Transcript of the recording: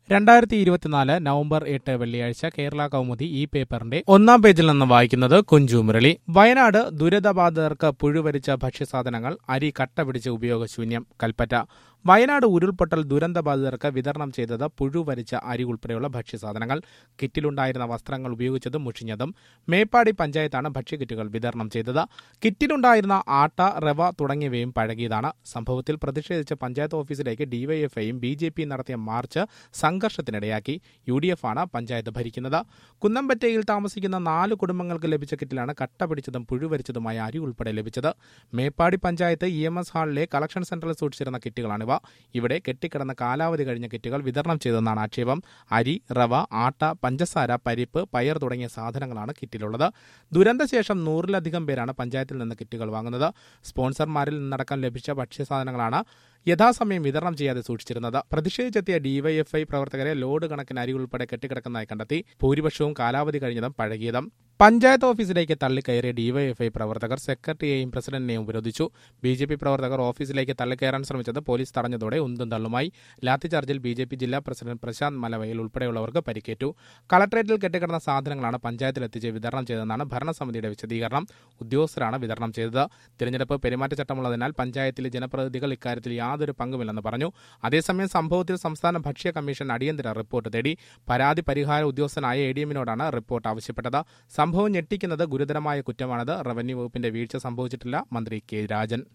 രണ്ടായിരത്തി ഇരുപത്തിനാല് നവംബർ എട്ട് വെള്ളിയാഴ്ച കേരള കൗമുദി ഈ പേപ്പറിന്റെ ഒന്നാം പേജിൽ നിന്ന് വായിക്കുന്നത് കുഞ്ചു മുരളി വയനാട് ദുരിതബാധിതർക്ക് പുഴുവരിച്ച ഭക്ഷ്യസാധനങ്ങൾ അരി കട്ട പിടിച്ച് ഉപയോഗശൂന്യം കൽപ്പറ്റ വയനാട് ഉരുൾപൊട്ടൽ ദുരന്തബാധിതർക്ക് വിതരണം ചെയ്തത് പുഴുവരിച്ച അരി ഉൾപ്പെടെയുള്ള ഭക്ഷ്യസാധനങ്ങൾ കിറ്റിലുണ്ടായിരുന്ന വസ്ത്രങ്ങൾ ഉപയോഗിച്ചതും മുഷിഞ്ഞതും മേപ്പാടി പഞ്ചായത്താണ് ഭക്ഷ്യക്കിറ്റുകൾ വിതരണം ചെയ്തത് കിറ്റിലുണ്ടായിരുന്ന ആട്ട റവ തുടങ്ങിയവയും പഴകിയതാണ് സംഭവത്തിൽ പ്രതിഷേധിച്ച് പഞ്ചായത്ത് ഓഫീസിലേക്ക് ഡിവൈഎഫ്ഐയും ബി ജെ പിയും നടത്തിയ മാർച്ച് സംഘർഷത്തിനിടയാക്കി യു ഡി എഫ് ആണ് പഞ്ചായത്ത് ഭരിക്കുന്നത് കുന്നമ്പറ്റയിൽ താമസിക്കുന്ന നാല് കുടുംബങ്ങൾക്ക് ലഭിച്ച കിറ്റിലാണ് കട്ട പിടിച്ചതും പുഴുവരിച്ചതുമായ അരി ഉൾപ്പെടെ ലഭിച്ചത് Meppadi panchayat E M S ഹാളിലെ കളക്ഷൻ സെന്ററിൽ സൂക്ഷിച്ചിരുന്ന കിറ്റുകളാണിവ ഇവിടെ കെട്ടിക്കിടന്ന കാലാവധി കഴിഞ്ഞ കിറ്റുകൾ വിതരണം ചെയ്തെന്നാണ് ആക്ഷേപം അരി റവ ആട്ട പഞ്ചസാര പരിപ്പ് പയർ തുടങ്ങിയ സാധനങ്ങളാണ് കിറ്റിലുള്ളത് ദുരന്തശേഷം നൂറിലധികം പേരാണ് പഞ്ചായത്തിൽ നിന്ന് കിറ്റുകൾ വാങ്ങുന്നത് സ്പോൺസർമാരിൽ നിന്നടക്കം ലഭിച്ച ഭക്ഷ്യസാധനങ്ങളാണ് യഥാസമയം വിതരണം ചെയ്യാതെ സൂക്ഷിച്ചിരുന്നത് പ്രതിഷേധിച്ചെത്തിയ ഡിവൈഎഫ്ഐ പ്രവർത്തകരെ ലോഡ് കണക്കിന് അരി ഉൾപ്പെടെ കെട്ടിക്കിടക്കുന്നതായി കണ്ടെത്തി ഭൂരിപക്ഷവും കാലാവധി കഴിഞ്ഞതും പഴകിയതും പഞ്ചായത്ത് ഓഫീസിലേക്ക് തള്ളിക്കയറിയ ഡിവൈഎഫ്ഐ പ്രവർത്തകർ സെക്രട്ടറിയെയും പ്രസിഡന്റിനെയും ഉപരോധിച്ചു ബി ജെ പി പ്രവർത്തകർ ഓഫീസിലേക്ക് തള്ളിക്കയറാൻ ശ്രമിച്ചത് പോലീസ് തടഞ്ഞതോടെ ഉന്തും തള്ളുമായി ലാത്തിചാർജിൽ ബി ജെ പി ജില്ലാ പ്രസിഡന്റ് പ്രശാന്ത് മലവയിൽ ഉൾപ്പെടെയുള്ളവർക്ക് പരിക്കേറ്റു കളക്ടറേറ്റിൽ കെട്ടിക്കിടന്ന സാധനങ്ങളാണ് പഞ്ചായത്തിൽ എത്തിച്ച് വിതരണം ചെയ്തതെന്നാണ് ഭരണസമിതിയുടെ വിശദീകരണം ഉദ്യോഗസ്ഥരാണ് വിതരണം ചെയ്തത് തിരഞ്ഞെടുപ്പ് പെരുമാറ്റച്ചട്ടമുള്ളതിനാൽ പഞ്ചായത്തിലെ ജനപ്രതിനിധികൾ ഇക്കാര്യത്തിൽ യാതൊരു പങ്കുമില്ലെന്ന് പറഞ്ഞു അതേസമയം സംഭവത്തിൽ സംസ്ഥാന ഭക്ഷ്യ കമ്മീഷൻ അടിയന്തര റിപ്പോർട്ട് തേടി പരാതി പരിഹാര ഉദ്യോഗസ്ഥനായ എ ഡി എമ്മിനോടാണ് റിപ്പോർട്ട് ആവശ്യപ്പെട്ടത് സംഭവം ഞെട്ടിക്കുന്നത് ഗുരുതരമായ കുറ്റമാണത് റവന്യൂ വകുപ്പിന്റെ വീഴ്ച സംഭവിച്ചിട്ടില്ല മന്ത്രി കെ രാജൻ